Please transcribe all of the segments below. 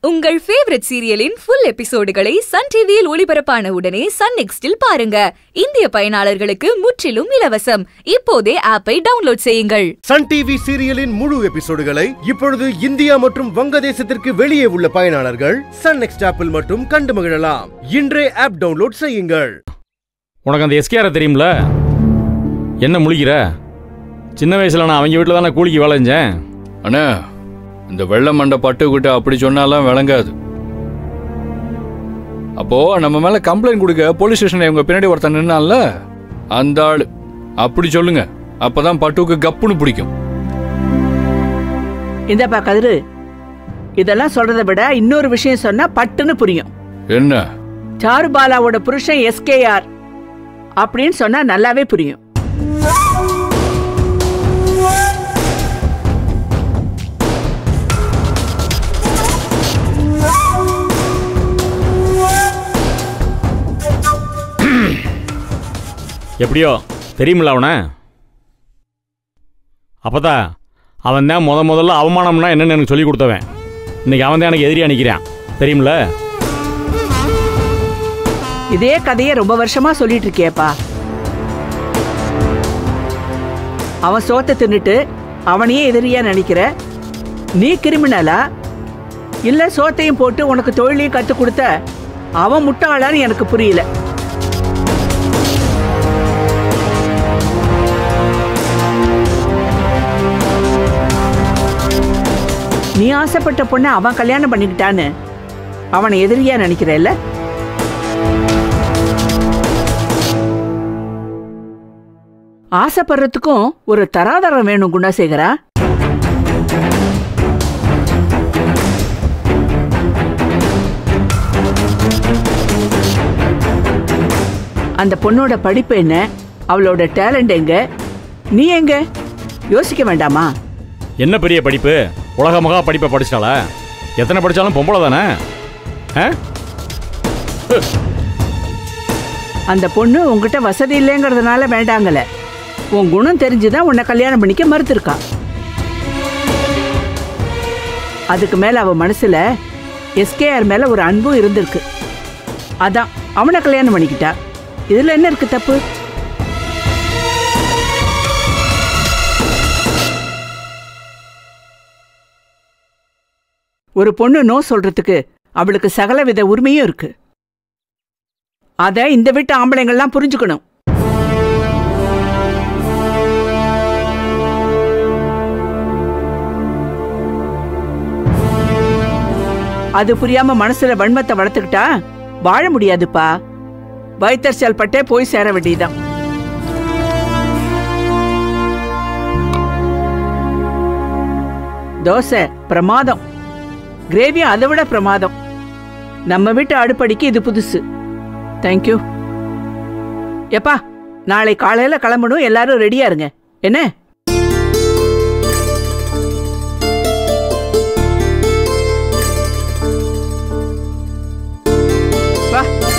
உங்கள் ஃபேவரட் சீரியலின் ஃபுல் எபிசோடுகளை சன் டிவியில் ஒளிபரப்பான உடனே சன் நெக்ஸ்டில் பாருங்க இந்திய பயனாளர்களுக்கு முற்றிலும் இலவசம் இப்போதே ஆப்பை டவுன்லோட் செய்யுங்கள் சன் டிவி சீரியலின் முழு எபிசோடுகளை இப்பொழுது இந்தியா மற்றும் வங்கதேசத்திற்கு வெளியே உள்ள பயனாளர்கள் சன் நெக்ஸ்ட் ஆப்பில் மட்டும் கண்டு மகிழலாம் இன்றே ஆப் டவுன்லோட் செய்யுங்கள் உனக்கு அந்த எஸ்கேஆரை தெரியும்ல என்ன முழிக்கிற சின்ன வயசுல நான் அவங்க வீட்டில் தானே கூலிக்கு வேலை செஞ்சேன் அண்ணா இந்த வெள்ளை மண்டை பட்டுக்கிட்ட அப்படி சொன்னாலாம் விளங்காது அப்போ நம்ம மேல கம்ப்ளைண்ட் கொடுக்க போலீஸ் ஸ்டேஷன்ல இவங்க பின்னாடி ஒருத்தன் நின்னான்ல அந்த ஆளு அப்படி சொல்லுங்க அப்பதான் பட்டுவுக்கு கப்புன்னு பிடிக்கும் இந்தப்பா கதிரு இதெல்லாம் சொல்றதை விட இன்னொரு விஷயம் சொன்னா பட்டுன்னு புரியும் என்ன சாருபாலாவோட புருஷன் எஸ்கேஆர் அப்படின்னு சொன்னா நல்லாவே புரியும் எப்படியோ தெரியுமில்ல அவனை அப்பதா அவன் தான் முத முதல்ல அவமானம்னா என்னன்னு எனக்கு சொல்லி கொடுத்தவன் இன்னைக்கு அவன் தான் எனக்கு எதிரியா நிற்கிறான் தெரியுமில்ல இதே கதையை ரொம்ப வருஷமா சொல்லிட்டு இருக்கியேப்பா அவன் சோத்தை தின்னுட்டு அவனையே எதிரியா நினைக்கிற நீ கிரிமினலா இல்ல சோத்தையும் போட்டு உனக்கு தொழிலையும் கத்து கொடுத்த அவன் முட்டாளான்னு எனக்கு புரியல நீ ஆசைப்பட்ட பொண்ணை அவன் கல்யாணம் பண்ணிக்கிட்டான்னு அவனை எதிரியா நினைக்கிறல்ல ஆசைப்படுறதுக்கும் ஒரு தராதரம் வேணும் குணாசேகரா அந்த பொண்ணோட படிப்பு என்ன அவளோட டேலண்ட் எங்க நீ எங்க யோசிக்க வேண்டாமா என்ன பெரிய படிப்பு உலக மகா படிப்பை படிச்சிட்டாளா எத்தனை படித்தாலும் பொம்பளை தானே ஆ அந்த பொண்ணு உங்ககிட்ட வசதி இல்லைங்கிறதுனால வேண்டாங்கல உன் குணம் தெரிஞ்சுதான் உன்னை கல்யாணம் பண்ணிக்க மறுத்திருக்கா அதுக்கு மேல அவ மனசுல எஸ்கேஆர் மேல ஒரு அன்பும் இருந்திருக்கு அதான் அவனை கல்யாணம் பண்ணிக்கிட்டா இதுல என்ன இருக்கு தப்பு ஒரு பொண்ணு நோ சொல்றதுக்கு அவளுக்கு சகலவித உரிமையும் இருக்கு அத இந்த வீட்டு ஆம்பளைங்கள்லாம் புரிஞ்சுக்கணும் அது புரியாம மனசுல வன்மத்தை வளர்த்துக்கிட்டா வாழ முடியாதுப்பா வைத்தறிச்சல் பட்டே போய் சேர வேண்டியதுதான் தோசை பிரமாதம் கிரேவியும் அதை விட பிரமாதம் நம்ம வீட்டு அடுப்படிக்கு இது புதுசு தேங்க்யூ எப்பா நாளை காலையில கிளம்பணும் எல்லாரும் ரெடியா இருங்க என்ன வா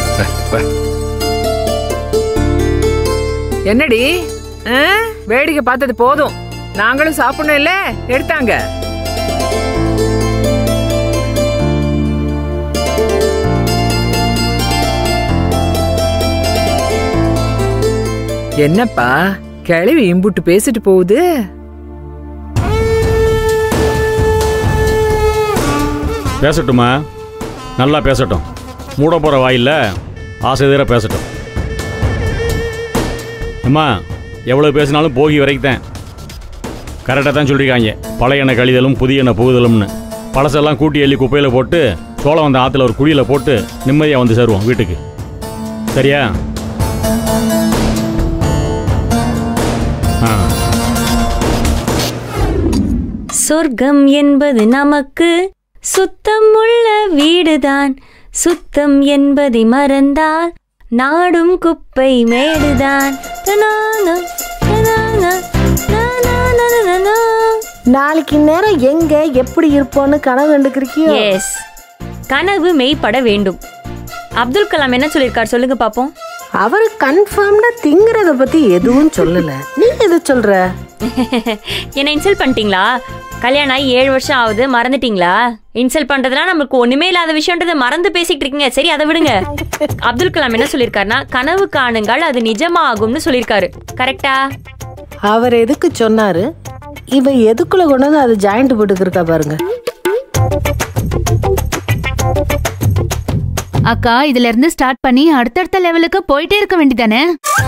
என்னடி ஆ? வேடிக்கை பார்த்தது போதும் நாங்களும் சாப்பிடணும் இல்ல எடுத்தாங்க என்னப்பா கிளவி இம்புட்டு பேசிட்டு போகுது பேசட்டுமா நல்லா பேசட்டும் மூட போகிற வாயில்ல ஆசை தீர பேசட்டும் அம்மா எவ்வளோ பேசினாலும் போகி வரைக்கும் கரெக்டாக தான் சொல்லியிருக்காங்க பழைய எண்ணெய் கழிதலும் புதிய எண்ணெய் புகுதலும்னு பழசெல்லாம் கூட்டி எள்ளி குப்பையில் போட்டு சோளம் வந்த ஆற்றுல ஒரு குழியில் போட்டு நிம்மதியாக வந்து சேருவோம் வீட்டுக்கு சரியா ஆ சொர்க்கம் என்பது நமக்கு சுத்தம் உள்ள வீடுதான் சுத்தம் என்பதை மறந்தால் நாடும் குப்பை மேடுதான் தனானா, தனானா, தனானானானானா. நாளைக்கு நேரம் எங்க எப்படி இருப்போன்னு கனவு கண்டுக்கிறியோ எஸ் கனவு மெய்ப்பட வேண்டும் அப்துல் கலாம் என்ன சொல்லியிருக்கார் சொல்லுங்க பாப்போம் அவரு கன்ஃபார்ம்டா திங்கறத பத்தி எதுவும் சொல்லல நீ எது சொல்ற என்ன இன்சல்ட் பண்ணிட்டீங்களா கல்யாணம் ஆகி ஏழு வருஷம் ஆகுது மறந்துட்டீங்களா இன்சல்ட் பண்றதுலாம் நமக்கு ஒண்ணுமே இல்லாத விஷயம்ன்றதை மறந்து பேசிட்டு இருக்கீங்க சரி அதை விடுங்க அப்துல் கலாம் என்ன சொல்லியிருக்காருன்னா கனவு காணுங்கள் அது நிஜமாகும்னு சொல்லியிருக்காரு கரெக்டா அவர் எதுக்கு சொன்னாரு இவ எதுக்குள்ள கொண்டு வந்து அது ஜாயிண்ட் போட்டுக்கிருக்கா பாருங்க அக்கா இதுல இருந்து ஸ்டார்ட் பண்ணி அடுத்தடுத்த லெவலுக்கு போயிட்டே இருக்க வேண்டியதானே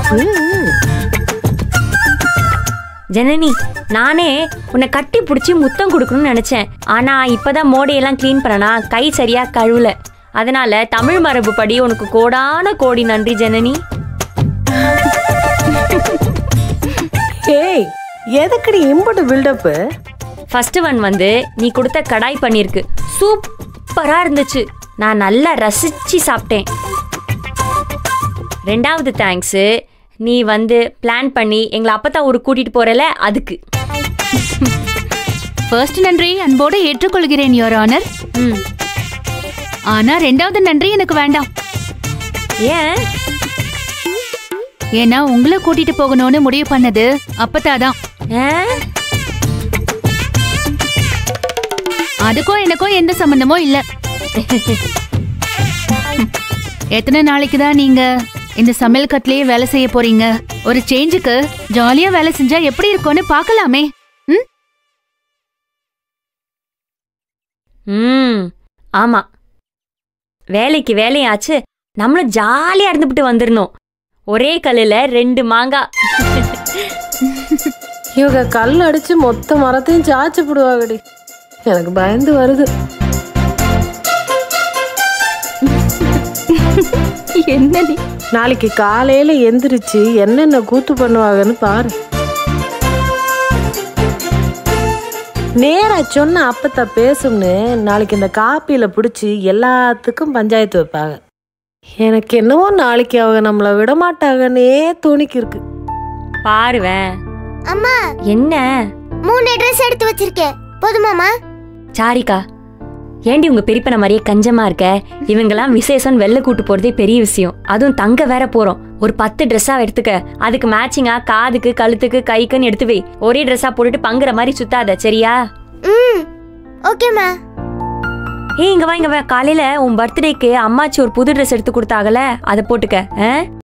ஜனனி நானே உன்னை கட்டி பிடிச்சி முத்தம் கொடுக்கணும்னு நினைச்சேன் ஆனா இப்பதான் மோடையெல்லாம் க்ளீன் பண்ணனா கை சரியா கழுவல அதனால தமிழ் மரபு படி உனக்கு கோடான கோடி நன்றி ஜனனி ஏய் எதுக்குடி இம்புட்டு பில்டப்பு ஃபர்ஸ்ட் ஒன் வந்து நீ கொடுத்த கடாய் பண்ணிருக்கு சூப்பரா இருந்துச்சு நான் நல்லா ரசிச்சு சாப்பிட்டேன் ரெண்டாவது தேங்க்ஸு நீ வந்து பிளான் பண்ணி எங்களை அப்பத்தா ஊருக்கு கூட்டிட்டு போறல அதுக்கு ஃபர்ஸ்ட் நன்றி அன்போடு ஏற்றுக்கொள்கிறேன் யுவர் ஆனர் ம் ஆனா ரெண்டாவது நன்றி எனக்கு வேண்டாம் ஏன் ஏன்னா உங்களை கூட்டிட்டு போகணும்னு முடிவு பண்ணது அப்பத்தாதான் ஆ? அதுக்கும் எனக்கும் எந்த சம்பந்தமும் இல்ல எத்தனை நாளைக்கு தான் நீங்க இந்த சமையல் கட்டிலேயே வேலை செய்ய போறீங்க ஒரு சேஞ்சுக்கு ஜாலியா வேலை செஞ்சா எப்படி இருக்கும்னு பார்க்கலாமே ம் ம் ஆமா வேலைக்கு வேலையாச்சு நம்மளும் ஜாலியா இருந்துபிட்டு வந்துடணும் ஒரே கல்லுல ரெண்டு மாங்காய் இவங்க கல் அடிச்சு மொத்த மரத்தையும் சாய்ச்சி போடுவாங்கடி எனக்கு பயந்து வருது என்ன நீ நாளைக்கு காலையில எந்திரிச்சு என்னென்ன கூத்து பண்ணுவாங்கன்னு பாரு நேரா சொன்ன அப்பத்த பேசும்னு நாளைக்கு இந்த காப்பியில பிடிச்சி எல்லாத்துக்கும் பஞ்சாயத்து வைப்பாங்க எனக்கு என்னவோ நாளைக்கு அவங்க நம்மள விட மாட்டாங்கன்னே தோணிக்கு இருக்கு பாருவேன் அம்மா என்ன மூணு ட்ரெஸ் எடுத்து வச்சிருக்கேன் போதுமாமா சாரிக்கா ஏண்டி உங்க பெரியப்பன மாதிரியே கஞ்சமா இருக்க இவங்கெல்லாம் விசேஷம் வெளில கூட்டு போறதே பெரிய விஷயம் அதுவும் தங்க வேற போறோம் ஒரு பத்து ட்ரெஸ்ஸா எடுத்துக்க அதுக்கு மேட்சிங்கா காதுக்கு கழுத்துக்கு கைக்குன்னு எடுத்து வை ஒரே ட்ரெஸ்ஸா போட்டுட்டு பங்குற மாதிரி சுத்தாத சரியா ம் ஓகேம்மா ஏய் இங்க வா இங்க வா காலையில உன் பர்த்டேக்கு அம்மாச்சி ஒரு புது ட்ரெஸ் எடுத்து கொடுத்தாகல அதை போட்டுக்க ஆ?